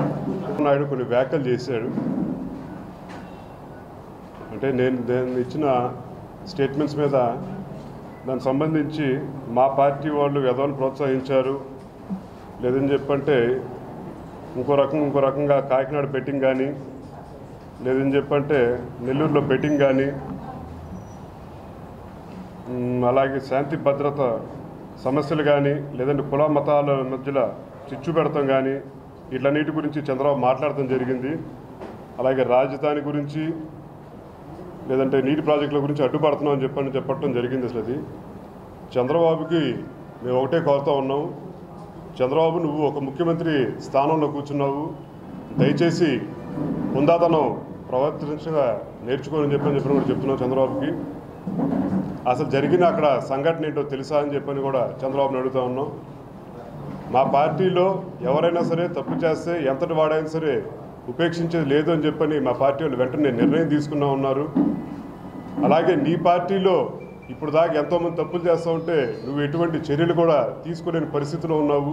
నాయుడు కొన్ని వ్యాఖ్యలు చేశాడు అంటే నేను నేను ఇచ్చిన స్టేట్మెంట్స్ మీద దానికి సంబంధించి మా పార్టీ వాళ్ళు ఎదవని ప్రోత్సహించారు లేదని చెప్పంటే ఇంకో రకం ఇంకో రకంగా కాకినాడ బెట్టింగ్ కానీ లేదని చెప్పంటే నెల్లూరులో బెట్టింగ్ కానీ మ్, అలాగే శాంతి భద్రత సమస్యలు కానీ లేదంటే కుల మతాల మధ్యలో చిచ్చు పెడతాం కానీ వీటన్నిటి గురించి చంద్రబాబు మాట్లాడటం జరిగింది అలాగే రాజధాని గురించి లేదంటే నీటి ప్రాజెక్టుల గురించి అడ్డుపడుతున్నాం అని చెప్పని చెప్పడం జరిగింది అసలు అది చంద్రబాబుకి మేము ఒకటే కోరుతా ఉన్నాం చంద్రబాబు నువ్వు ఒక ముఖ్యమంత్రి స్థానంలో కూర్చున్నావు దయచేసి హుందాతనం ప్రవర్తించగా నేర్చుకోని చెప్పని చెప్పని కూడా చెప్తున్నావు చంద్రబాబుకి అసలు జరిగిన అక్కడ సంఘటన ఏంటో తెలుసా అని చెప్పని కూడా చంద్రబాబుని అడుగుతా ఉన్నాం మా పార్టీలో ఎవరైనా సరే తప్పు చేస్తే ఎంతటి వాడైనా సరే ఉపేక్షించేది లేదు అని చెప్పని మా పార్టీ వాళ్ళు వెంటనే నిర్ణయం తీసుకున్నా ఉన్నారు అలాగే నీ పార్టీలో ఇప్పుడు దాకా ఎంతోమంది తప్పులు చేస్తూ ఉంటే నువ్వు ఎటువంటి చర్యలు కూడా తీసుకోలేని పరిస్థితిలో ఉన్నావు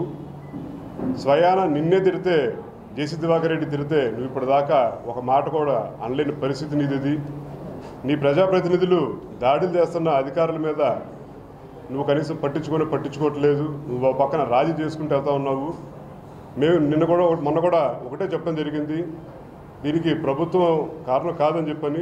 స్వయాన నిన్నే తిడితే జేసీ దివాకర్ రెడ్డి తిడితే నువ్వు ఇప్పుడు దాకా ఒక మాట కూడా అనలేని పరిస్థితి నీది నీ ప్రజాప్రతినిధులు దాడులు చేస్తున్న అధికారుల మీద నువ్వు కనీసం పట్టించుకొని పట్టించుకోవట్లేదు నువ్వు ఒక పక్కన రాజీ చేసుకుంటూ వెళ్తా ఉన్నావు మేము నిన్న కూడా ఒకటి- మొన్న కూడా ఒకటే చెప్పడం జరిగింది దీనికి ప్రభుత్వం కారణం కాదని చెప్పని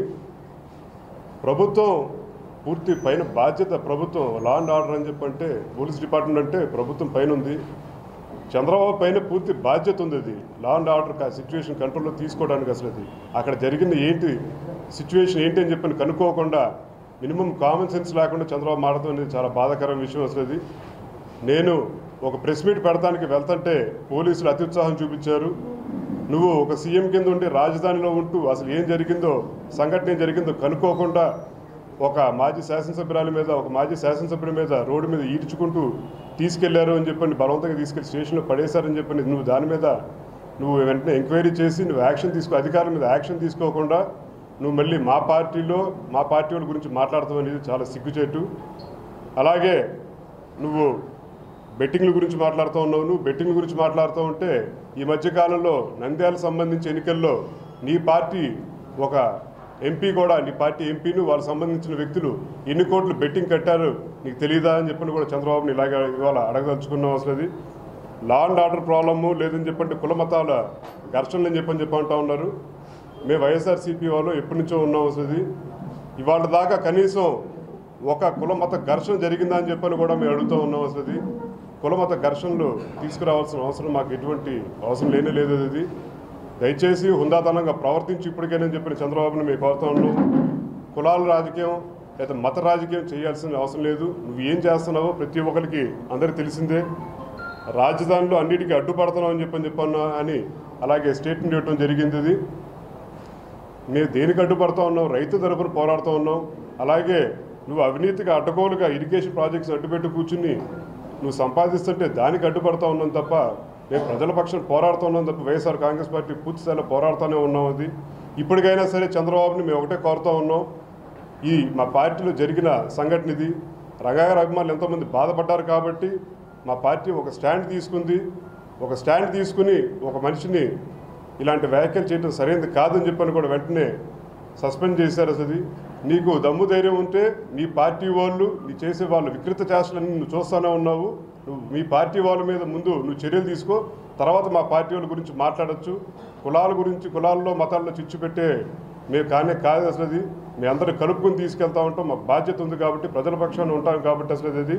ప్రభుత్వం పూర్తి పైన బాధ్యత ప్రభుత్వం లా అండ్ ఆర్డర్ అని చెప్పంటే పోలీస్ డిపార్ట్మెంట్ అంటే ప్రభుత్వం పైన ఉంది చంద్రబాబు పైన పూర్తి బాధ్యత ఉంది అది లా అండ్ ఆర్డర్ సిచ్యువేషన్ కంట్రోల్లో తీసుకోవడానికి అసలు అది అక్కడ జరిగింది ఏంటి సిచ్యువేషన్ ఏంటి అని చెప్పని కనుక్కోకుండా మినిమం కామన్ సెన్స్ లేకుండా చంద్రబాబు మాడటం అనేది చాలా బాధాకరం విషయం అసలు అది నేను ఒక ప్రెస్ మీట్ పెడతానికి వెళ్తుంటే పోలీసులు అత్యుత్సాహం చూపించారు నువ్వు ఒక సీఎం కింద ఉండి రాజధానిలో ఉంటూ అసలు ఏం జరిగిందో సంఘటన ఏం జరిగిందో కనుక్కోకుండా ఒక మాజీ శాసనసభ్యురాలి మీద ఒక మాజీ శాసనసభ్యుడి మీద రోడ్డు మీద ఈడ్చుకుంటూ తీసుకెళ్లారు అని చెప్పని బలవంతంగా తీసుకెళ్లి స్టేషన్లో పడేశారని చెప్పని నువ్వు దాని మీద నువ్వు వెంటనే ఎంక్వైరీ చేసి నువ్వు యాక్షన్ తీసుకో అధికారుల మీద యాక్షన్ తీసుకోకుండా నువ్వు మళ్ళీ మా పార్టీలో మా పార్టీ వాళ్ళ గురించి మాట్లాడతాం అనేది చాలా సిగ్గుచేటు అలాగే నువ్వు బెట్టింగ్ల గురించి మాట్లాడుతూ ఉన్నావు నువ్వు బెట్టింగ్ గురించి మాట్లాడుతూ ఉంటే ఈ మధ్య కాలంలో నంద్యాల సంబంధించి ఎన్నికల్లో నీ పార్టీ ఒక ఎంపీ కూడా నీ పార్టీ ఎంపీను వాళ్ళకి సంబంధించిన వ్యక్తులు ఎన్ని కోట్లు బెట్టింగ్ కట్టారు నీకు తెలియదా అని చెప్పని కూడా చంద్రబాబుని ఇలాగ ఇవాళ అడగదలుచుకున్నాం అసలు అది లా అండ్ ఆర్డర్ ప్రాబ్లము లేదని చెప్పంటే కుల మతాల ఘర్షణలు అని చెప్పని చెప్పి అంటా ఉన్నారు మేము వైఎస్ఆర్సీపీ వాళ్ళు ఎప్పటి నుంచో ఉన్నాం అసలు ఇది ఇవాళ దాకా కనీసం ఒక కుల మత ఘర్షణ జరిగిందా అని చెప్పని కూడా మేము అడుగుతూ ఉన్నాం అసలు ఇది కుల మత ఘర్షణలు తీసుకురావాల్సిన అవసరం మాకు ఎటువంటి అవసరం లేనే లేదు అది దయచేసి హుందాతనంగా ప్రవర్తించి ఇప్పటికైనా చెప్పిన చంద్రబాబుని మేము కోరుతా ఉన్నాం కులాల రాజకీయం లేదా మత రాజకీయం చేయాల్సిన అవసరం లేదు నువ్వు ఏం చేస్తున్నావో ప్రతి ఒక్కరికి అందరికీ తెలిసిందే రాజధానిలో అన్నిటికీ అడ్డుపడుతున్నావు అని చెప్పని చెప్పన్నా అని అలాగే స్టేట్మెంట్ ఇవ్వడం జరిగింది ఇది మేము దేనికి అడ్డుపడతా ఉన్నాం రైతు తరపున పోరాడుతూ ఉన్నాం అలాగే నువ్వు అవినీతిగా అడ్డగోలుగా ఇరిగేషన్ ప్రాజెక్ట్స్ అడ్డుపెట్టి కూర్చుని నువ్వు సంపాదిస్తుంటే దానికి అడ్డుపడతా ఉన్నాం తప్ప మేము ప్రజల పక్షం పోరాడుతూ ఉన్నాం తప్ప వైఎస్ఆర్ కాంగ్రెస్ పార్టీ పూర్తి స్థాయిలో పోరాడుతూనే ఉన్నాం అది ఇప్పటికైనా సరే చంద్రబాబుని మేము ఒకటే కోరుతా ఉన్నాం ఈ మా పార్టీలో జరిగిన సంఘటన ఇది రంగాగారి అభిమానులు ఎంతోమంది బాధపడ్డారు కాబట్టి మా పార్టీ ఒక స్టాండ్ తీసుకుంది ఒక స్టాండ్ తీసుకుని ఒక మనిషిని ఇలాంటి వ్యాఖ్యలు చేయడం సరైనది కాదని చెప్పని కూడా వెంటనే సస్పెండ్ చేశారు అసలు నీకు దమ్ము ధైర్యం ఉంటే నీ పార్టీ వాళ్ళు నీ చేసే వాళ్ళు వికృత చేష్టలన్నీ నువ్వు చూస్తూనే ఉన్నావు నువ్వు మీ పార్టీ వాళ్ళ మీద ముందు నువ్వు చర్యలు తీసుకో తర్వాత మా పార్టీ వాళ్ళ గురించి మాట్లాడొచ్చు కులాల గురించి కులాల్లో మతాల్లో చిచ్చు పెట్టే మేము కానే కాదు అసలు అది మీ అందరూ కలుపుకొని తీసుకెళ్తా ఉంటాం మాకు బాధ్యత ఉంది కాబట్టి ప్రజల పక్షాన ఉంటాం కాబట్టి అసలు అది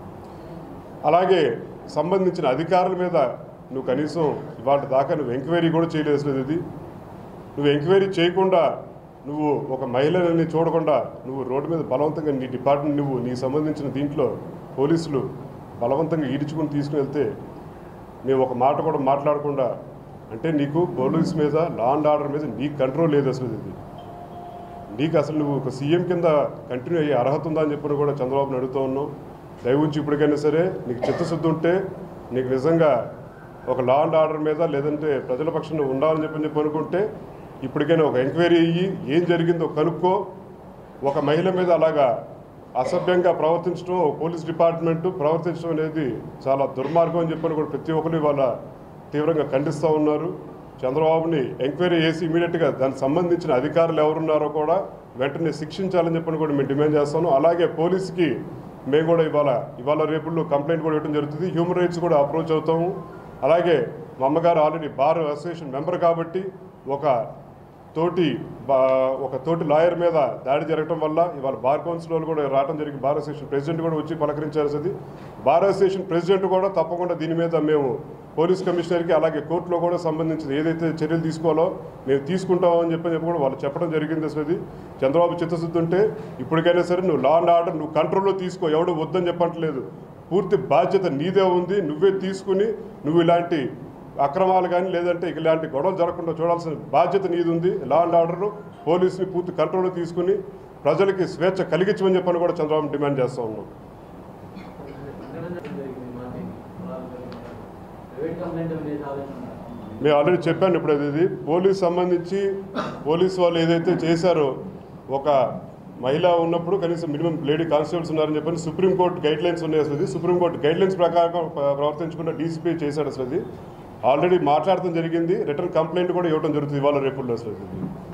అలాగే సంబంధించిన అధికారుల మీద నువ్వు కనీసం ఇవాళ దాకా నువ్వు ఎంక్వైరీ కూడా చేయలేదు అసలు ఇది నువ్వు ఎంక్వైరీ చేయకుండా నువ్వు ఒక మహిళని చూడకుండా నువ్వు రోడ్డు మీద బలవంతంగా నీ డిపార్ట్మెంట్ నువ్వు నీకు సంబంధించిన దీంట్లో పోలీసులు బలవంతంగా ఈడ్చుకుని తీసుకుని వెళ్తే మేము ఒక మాట కూడా మాట్లాడకుండా అంటే నీకు పోలీస్ మీద లా అండ్ ఆర్డర్ మీద నీకు కంట్రోల్ లేదు అసలు ఇది నీకు అసలు నువ్వు ఒక సీఎం కింద కంటిన్యూ అయ్యే అర్హత ఉందా అని చెప్పి కూడా చంద్రబాబుని అడుగుతూ ఉన్నావు దయ ఉంచి ఇప్పటికైనా సరే నీకు చిత్తశుద్ధి ఉంటే నీకు నిజంగా ఒక లా అండ్ ఆర్డర్ మీద లేదంటే ప్రజల పక్షాన ఉండాలని చెప్పని చెప్పి అనుకుంటే ఇప్పటికైనా ఒక ఎంక్వైరీ అయ్యి ఏం జరిగిందో కనుక్కో ఒక మహిళ మీద అలాగా అసభ్యంగా ప్రవర్తించడం ఒక పోలీస్ డిపార్ట్మెంట్ ప్రవర్తించడం అనేది చాలా దుర్మార్గం అని చెప్పని కూడా ప్రతి ఒక్కరు వాళ్ళ తీవ్రంగా ఖండిస్తూ ఉన్నారు చంద్రబాబుని ఎంక్వైరీ చేసి ఇమీడియట్గా దానికి సంబంధించిన అధికారులు ఎవరున్నారో కూడా వెంటనే శిక్షించాలని చెప్పని కూడా మేము డిమాండ్ చేస్తాను అలాగే పోలీస్కి మేము కూడా ఇవాళ ఇవాళ రేపుల్లో కంప్లైంట్ కూడా ఇవ్వడం జరుగుతుంది హ్యూమన్ రైట్స్ కూడా అప్రోచ్ అవుతాము అలాగే మా అమ్మగారు ఆల్రెడీ బార్ అసోసియేషన్ మెంబర్ కాబట్టి ఒక తోటి బా ఒక తోటి లాయర్ మీద దాడి జరగడం వల్ల ఇవాళ బార్ కౌన్సిల్ వాళ్ళు కూడా రావడం జరిగింది బార్ అసోసియేషన్ ప్రెసిడెంట్ కూడా వచ్చి పలకరించాల్సింది బార్ అసోసియేషన్ ప్రెసిడెంట్ కూడా తప్పకుండా దీని మీద మేము పోలీస్ కమిషనర్కి అలాగే కోర్టులో కూడా సంబంధించిన ఏదైతే చర్యలు తీసుకోవాలో మేము తీసుకుంటామని చెప్పని చెప్పి కూడా వాళ్ళు చెప్పడం జరిగింది అసలు అది చంద్రబాబు చిత్తశుద్ధి ఉంటే ఇప్పటికైనా సరే నువ్వు లా అండ్ ఆర్డర్ నువ్వు కంట్రోల్లో తీసుకో ఎవడు వద్దని చెప్పట్లేదు పూర్తి బాధ్యత నీదే ఉంది నువ్వే తీసుకుని నువ్వు ఇలాంటి అక్రమాలు కానీ లేదంటే ఇలాంటి గొడవలు జరగకుండా చూడాల్సిన బాధ్యత నీది ఉంది లా అండ్ ఆర్డర్ పోలీసుని పూర్తి కంట్రోల్ తీసుకుని ప్రజలకి స్వేచ్ఛ కలిగించమని చెప్పని కూడా చంద్రబాబు డిమాండ్ చేస్తూ ఉన్నాం ప్రైవేట్ కంప్లైంట్ లేదు ఆలోచన మేము ఆల్రెడీ చెప్పాను ఇప్పుడు అది ఇది పోలీస్ సంబంధించి పోలీస్ వాళ్ళు ఏదైతే చేశారో ఒక మహిళ ఉన్నప్పుడు కనీసం మినిమం లేడీ కానిస్టేబుల్స్ ఉన్నారని చెప్పని సుప్రీంకోర్టు గైడ్ లైన్స్ ఉన్నాయి అసలు ఇది సుప్రీంకోర్టు గైడ్ లైన్స్ ప్రకారం ప్ర- ప్రవర్తించకుండా డీసీపీ చేశాడు అసలు అది ఆల్రెడీ మాట్లాడటం జరిగింది రిటర్న్ కంప్లైంట్ కూడా ఇవ్వడం జరుగుతుంది ఇవాళ రేపుల్లో అసలు ఇది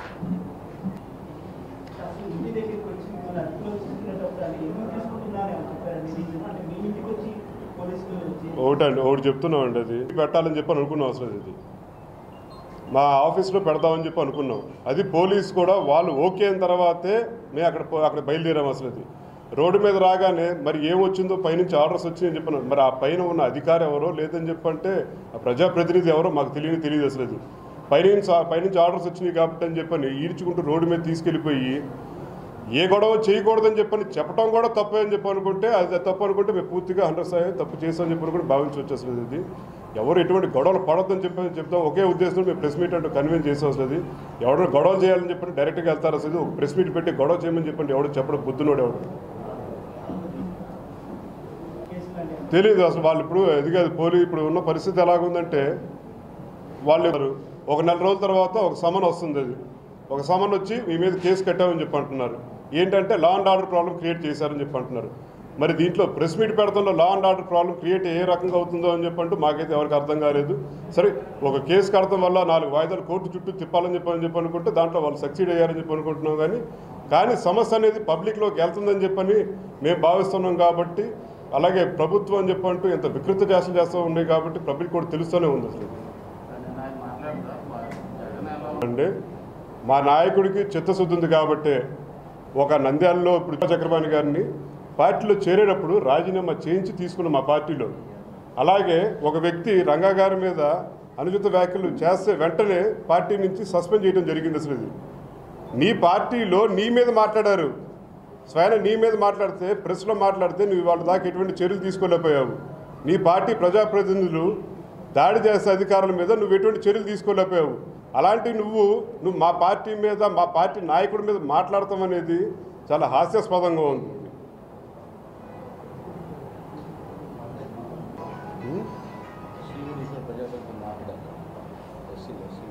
అసలు ఇంటి దగ్గరికి వచ్చి మిమ్మల్ని అదుపులో తీసుకునేటప్పుడు అది ఎందుకు తీసుకుంటున్నారని ఏమో చెప్పారండి నిజమా? అంటే మీ ఇంటికి వచ్చి పోలీసులు వచ్చి- ఒకటండి ఒకటి చెప్తున్నాం అండి అది పెట్టాలని చెప్పి అనుకున్నాం అసలు ఇది మా ఆఫీస్లో పెడదామని చెప్పి అనుకున్నాం అది పోలీస్ కూడా వాళ్ళు ఓకే అయిన తర్వాతే మేము అక్కడ పో- అక్కడ బయలుదేరాం అసలు అది రోడ్డు మీద రాగానే మరి ఏం వచ్చిందో పైనుంచి ఆర్డర్స్ వచ్చినాయని చెప్పాను మరి ఆ పైన ఉన్న అధికారి ఎవరో లేదని చెప్పంటే ఆ ప్రజాప్రతినిధి ఎవరో మాకు తెలియని తెలియదు అసలు అది పైనుంచి ఆ- పైనుంచి ఆర్డర్స్ వచ్చినాయి కాబట్టి అని చెప్పని ఈడ్చుకుంటూ రోడ్డు మీద తీసుకెళ్ళిపోయి ఏ గొడవ చేయకూడదని చెప్పని చెప్పడం కూడా తప్పే అని చెప్పి అనుకుంటే అది తప్పు అనుకుంటే మేము పూర్తిగా హండ్రెడ్ సాయి తప్పు చేస్తామని చెప్పి కూడా భావించవచ్చు అసలు ఇది ఎవరు ఎటువంటి గొడవలు పడొద్దని చెప్పి చెప్తాం ఒకే ఉద్దేశంతో మేము ప్రెస్ మీట్ అంటూ కన్వీన్ చేసాం అసలు అది ఎవరు గొడవ చేయాలని చెప్పి డైరెక్ట్గా వెళ్తారు అసలు ఇది. ఒక ప్రెస్ మీట్ పెట్టి గొడవ చేయమని చెప్పండి ఎవడు చెప్పడం బుద్ధునోడు ఎవడు కేసులు అంటే తెలియదు అసలు వాళ్ళు ఇప్పుడు ఇది కాదు పోలీ ఇప్పుడు ఉన్న పరిస్థితి ఎలాగుందంటే వాళ్ళు ఎవరు ఒక నెల రోజుల తర్వాత ఒక సమన్ వస్తుంది అది ఒక సమన్ వచ్చి మీ మీద కేసు కట్టామని చెప్పి అంటున్నారు ఏంటంటే law and order problem create చేశారని చెప్పి అంటున్నారు మరి దీంట్లో ప్రెస్ మీట్ పెడతంలో law and order problem create ఏ రకంగా అవుతుందో అని చెప్పంటూ మాకైతే ఎవరికి అర్థం కాలేదు సరే ఒక కేసు కడతాం వల్ల నాలుగు వాయిదాలు కోర్టు చుట్టూ తిప్పాలని చెప్పి అని చెప్పి అనుకుంటే దాంట్లో వాళ్ళు సక్సీడ్ అయ్యారని చెప్పి అనుకుంటున్నాం కానీ కానీ సమస్య అనేది పబ్లిక్లోకి వెళ్తుందని చెప్పని మేము భావిస్తున్నాం కాబట్టి అలాగే ప్రభుత్వం అని చెప్పంటూ ఎంత వికృత చేష్టలు చేస్తూ ఉన్నాయి కాబట్టి పబ్లిక్ కూడా తెలుస్తూనే ఉంది అసలు అంటే మా నాయకుడికి చిత్తశుద్ధి ఉంది కాబట్టే ఒక నంద్యాలలో ఇప్పుడు చక్రపాణి గారిని పార్టీలో చేరేటప్పుడు రాజీనామా చేయించి తీసుకున్న మా పార్టీలో అలాగే ఒక వ్యక్తి రంగా గారి మీద అనుచిత వ్యాఖ్యలు చేస్తే వెంటనే పార్టీ నుంచి సస్పెండ్ చేయడం జరిగింది అసలు ఇది నీ పార్టీలో నీ మీద మాట్లాడారు స్వయం నీ మీద మాట్లాడితే ప్రెస్లో మాట్లాడితే నువ్వు వాళ్ళ దాకా ఎటువంటి చర్యలు తీసుకోలేకపోయావు నీ పార్టీ ప్రజాప్రతినిధులు దాడి చేసే అధికారుల మీద నువ్వు ఎటువంటి చర్యలు తీసుకోలేకపోయావు అలాంటి నువ్వు నువ్వు మా పార్టీ మీద మా పార్టీ నాయకుడి మీద మాట్లాడతాం అనేది చాలా హాస్యాస్పదంగా ఉంది ప్రజాప్రతినిధులు మాట్లాడారు ఎస్సీ ఎస్సీ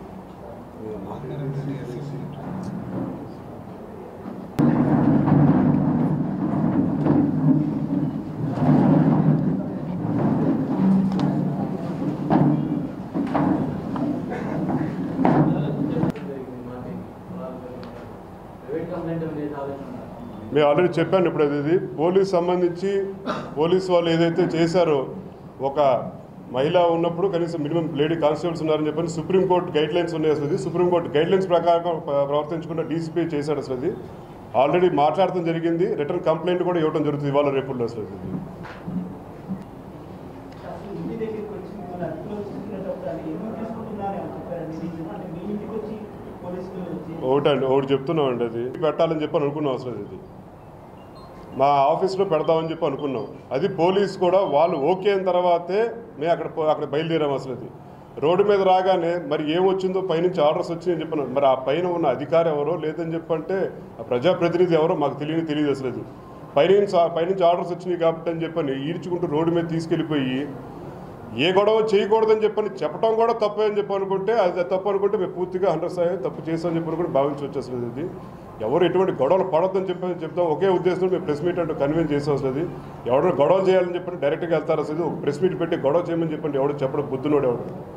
ప్రైవేట్ కంప్లైంట్ లేదు ఆలోచన మేము ఆల్రెడీ చెప్పాను ఇప్పుడు అది ఇది పోలీస్ సంబంధించి పోలీస్ వాళ్ళు ఏదైతే చేశారో ఒక మహిళ ఉన్నప్పుడు కనీసం మినిమం లేడీ కానిస్టేబుల్స్ ఉన్నారని చెప్పని సుప్రీంకోర్టు గైడ్ లైన్స్ ఉన్నాయి అసలు ఇది సుప్రీంకోర్టు గైడ్ లైన్స్ ప్రకారం ప్ర- ప్రవర్తించకుండా డీసీపీ చేశాడు అసలు అది ఆల్రెడీ మాట్లాడటం జరిగింది రిటర్న్ కంప్లైంట్ కూడా ఇవ్వడం జరుగుతుంది ఇవాళ రేపుల్లో అసలు ఇది అసలు ఇంటి దగ్గరికి వచ్చి మిమ్మల్ని అదుపులో తీసుకునేటప్పుడు అది ఎందుకు తీసుకుంటున్నారని ఏమో చెప్పారండి నిజమా? అంటే మీ ఇంటికి వచ్చి పోలీసులు వచ్చి- ఒకటండి ఒకటి చెప్తున్నాం అండి అది పెట్టాలని చెప్పి అనుకున్నాం అసలు ఇది మా ఆఫీస్లో పెడదామని చెప్పి అనుకున్నాం అది పోలీస్ కూడా వాళ్ళు ఓకే అయిన తర్వాతే మేము అక్కడ పో- అక్కడ బయలుదేరాం అసలు అది రోడ్డు మీద రాగానే మరి ఏం వచ్చిందో పైనుంచి ఆర్డర్స్ వచ్చినాయని చెప్పాను మరి ఆ పైన ఉన్న అధికారి ఎవరో లేదని చెప్పంటే ఆ ప్రజాప్రతినిధి ఎవరో మాకు తెలియని తెలియదు అసలు అది పైనుంచి ఆ- పైనుంచి ఆర్డర్స్ వచ్చినాయి కాబట్టి అని చెప్పని ఈడ్చుకుంటూ రోడ్డు మీద తీసుకెళ్ళిపోయి ఏ గొడవ చేయకూడదని చెప్పని చెప్పడం కూడా తప్పే అని చెప్పి అనుకుంటే అది తప్పు అనుకుంటే మేము పూర్తిగా హండ్రెడ్ సాయి తప్పు చేస్తామని చెప్పి కూడా భావించవచ్చు అసలు ఇది ఎవరు ఎటువంటి గొడవలు పడొద్దని చెప్పి చెప్తాం ఒకే ఉద్దేశంతో మేము ప్రెస్ మీట్ అంటూ కన్వీన్ చేసాం అసలు అది ఎవరైనా గొడవ చేయాలని చెప్పి డైరెక్ట్గా వెళ్తారు అసలు ఇది. ఒక ప్రెస్ మీట్ పెట్టి గొడవ చేయమని చెప్పండి ఎవడు చెప్పడం బుద్ధునోడు ఎవడు